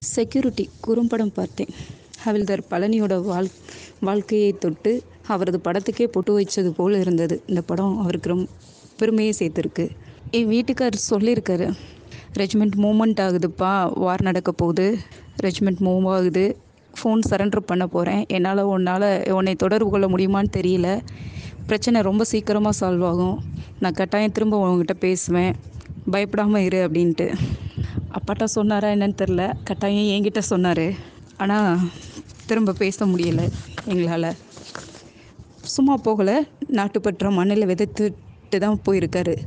security குறும்படம் பார்த்தேன் ஹவில்தார் பழனியோட வாழ் வாழ்க்கையை தொட்டு அவரது படத்துக்கே பொட்டு வச்சது போல் இருந்தது இந்த படம் அவருக்கு ரொம்ப பெருமையை சேர்த்துருக்கு என் வீட்டுக்கார் சொல்லியிருக்காரு ரெஜிமெண்ட் மூமெண்ட் ஆகுதுப்பா வார் நடக்க போகுது ரெஜிமெண்ட் மூவ் ஆகுது ஃபோன் சரண்டர் பண்ண போகிறேன் என்னால் உன்னால் உன்னை தொடர்பு கொள்ள முடியுமான்னு தெரியல பிரச்சனை ரொம்ப சீக்கிரமாக சால்வ் ஆகும் நான் கட்டாயம் திரும்ப உங்ககிட்ட பேசுவேன் பயப்படாமல் இரு அப்படின்ட்டு அப்பாட்ட சொன்னாரா என்னன்னு தெரில கட்டாயம் என்கிட்ட சொன்னார் ஆனால் திரும்ப பேச முடியலை எங்களால் சும்மா போகலை நாட்டுப்பற்ற மண்ணில் விதைத்துட்டு தான் போயிருக்காரு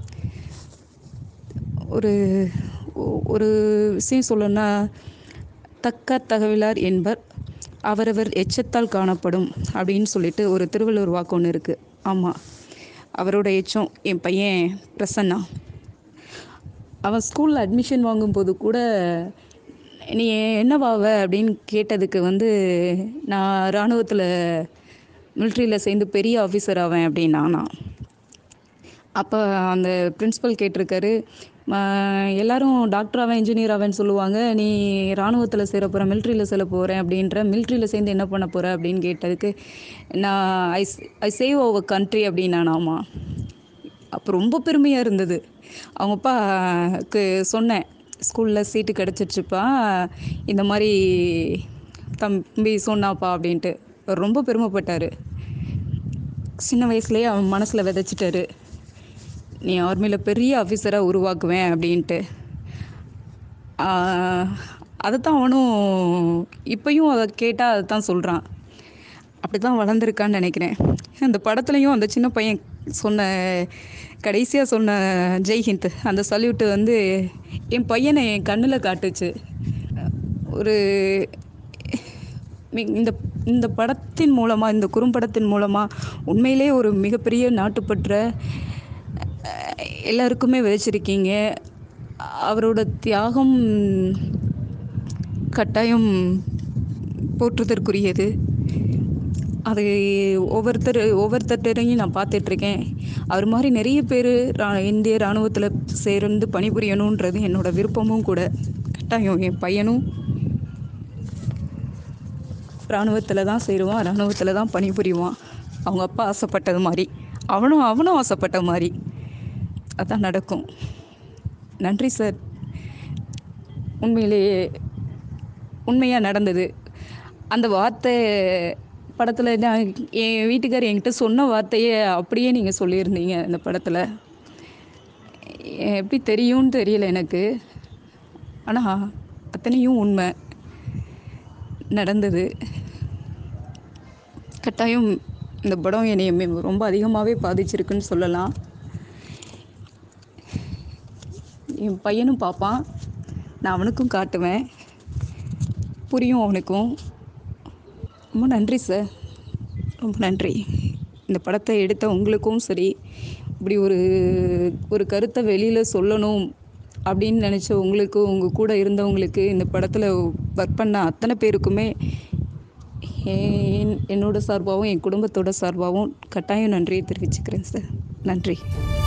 ஒரு ஒரு விஷயம் சொல்லணும்னா தக்க தகவலார் என்பர் அவரவர் எச்சத்தால் காணப்படும் அப்படின்னு சொல்லிட்டு ஒரு திருவள்ளுவர் வாக்கு ஒன்று இருக்குது ஆமாம் அவரோட எச்சம் என் பையன் பிரசன்னா அவன் ஸ்கூலில் அட்மிஷன் வாங்கும்போது கூட நீ என்னவாவ அப்படின்னு கேட்டதுக்கு வந்து நான் இராணுவத்தில் மிலிட்ரியில் சேர்ந்து பெரிய ஆஃபீஸர் ஆவேன் அப்படின்னானா அப்போ அந்த பிரின்ஸிபல் கேட்டிருக்காரு எல்லாரும் டாக்டர் ஆவேன் இன்ஜினியர் ஆவேன்னு சொல்லுவாங்க நீ இராணுவத்தில் சேர போகிற மிலிட்ரியில் செல்ல போகிறேன் அப்படின்ற மிலிட்ரியில் சேர்ந்து என்ன பண்ண போகிற அப்படின்னு கேட்டதுக்கு நான் I I save over country அப்படின்னானாமா அப்போ ரொம்ப பெருமையாக இருந்தது அவங்க அப்பாவுக்கு சொன்னேன் ஸ்கூலில் சீட்டு கிடச்சிட்ருப்பா இந்த மாதிரி தம்பி சொன்னாப்பா அப்படின்ட்டு ரொம்ப பெருமைப்பட்டார் சின்ன வயசுலேயே அவன் மனசில் விதைச்சிட்டாரு நீ ஆர்மியில் பெரிய ஆஃபீஸராக உருவாக்குவேன் அப்படின்ட்டு அதை தான் அவனும் இப்பையும் அதை கேட்டால் அதை தான் சொல்கிறான் அப்படி தான் வளர்ந்துருக்கான்னு நினைக்கிறேன் அந்த படத்துலையும் அந்த சின்ன பையன் சொன்ன கடைசியாக சொன்ன ஜெய்ஹிந்த் அந்த சல்யூட்டு வந்து என் பையனை என் கண்ணில் காட்டுச்சு ஒரு இந்த இந்த படத்தின் மூலமாக இந்த குறும்படத்தின் மூலமாக உண்மையிலே ஒரு மிகப்பெரிய நாட்டுப்பற்ற எல்லாருக்குமே விதைச்சிருக்கீங்க அவரோட தியாகம் கட்டாயம் போற்றுதற்குரியது அது ஒவ்வொருத்தர் ஒவ்வொருத்தரையும் நான் பார்த்துட்ருக்கேன் அவர் மாதிரி நிறைய பேர் ரா இந்திய இராணுவத்தில் சேர்ந்து பணிபுரியணுன்றது என்னோடய விருப்பமும் கூட கட்டாயம் என் பையனும் இராணுவத்தில் தான் சேருவான் இராணுவத்தில் தான் பணிபுரிவான் அவங்க அப்பா ஆசைப்பட்டது மாதிரி அவனும் அவனும் ஆசைப்பட்ட மாதிரி அதான் நடக்கும் நன்றி சார் உண்மையிலேயே உண்மையாக நடந்தது அந்த வார்த்தை படத்தில் நான் என் வீட்டுக்கார் என்கிட்ட சொன்ன வார்த்தையை அப்படியே நீங்கள் சொல்லியிருந்தீங்க இந்த படத்தில் எப்படி தெரியும்னு தெரியல எனக்கு ஆனால் அத்தனையும் உண்மை நடந்தது கட்டாயம் இந்த படம் என்னை ரொம்ப அதிகமாகவே பாதிச்சிருக்குன்னு சொல்லலாம் என் பையனும் பார்ப்பான் நான் அவனுக்கும் காட்டுவேன் புரியும் அவனுக்கும் ரொம்ப நன்றி சார் ரொம்ப நன்றி இந்த படத்தை எடுத்த உங்களுக்கும் சரி இப்படி ஒரு ஒரு கருத்தை வெளியில் சொல்லணும் அப்படின்னு நினச்ச உங்களுக்கு உங்கள் கூட இருந்தவங்களுக்கு இந்த படத்தில் ஒர்க் பண்ண அத்தனை பேருக்குமே என் என்னோட சார்பாகவும் என் குடும்பத்தோட சார்பாகவும் கட்டாயம் நன்றியை தெரிவிச்சுக்கிறேன் சார் நன்றி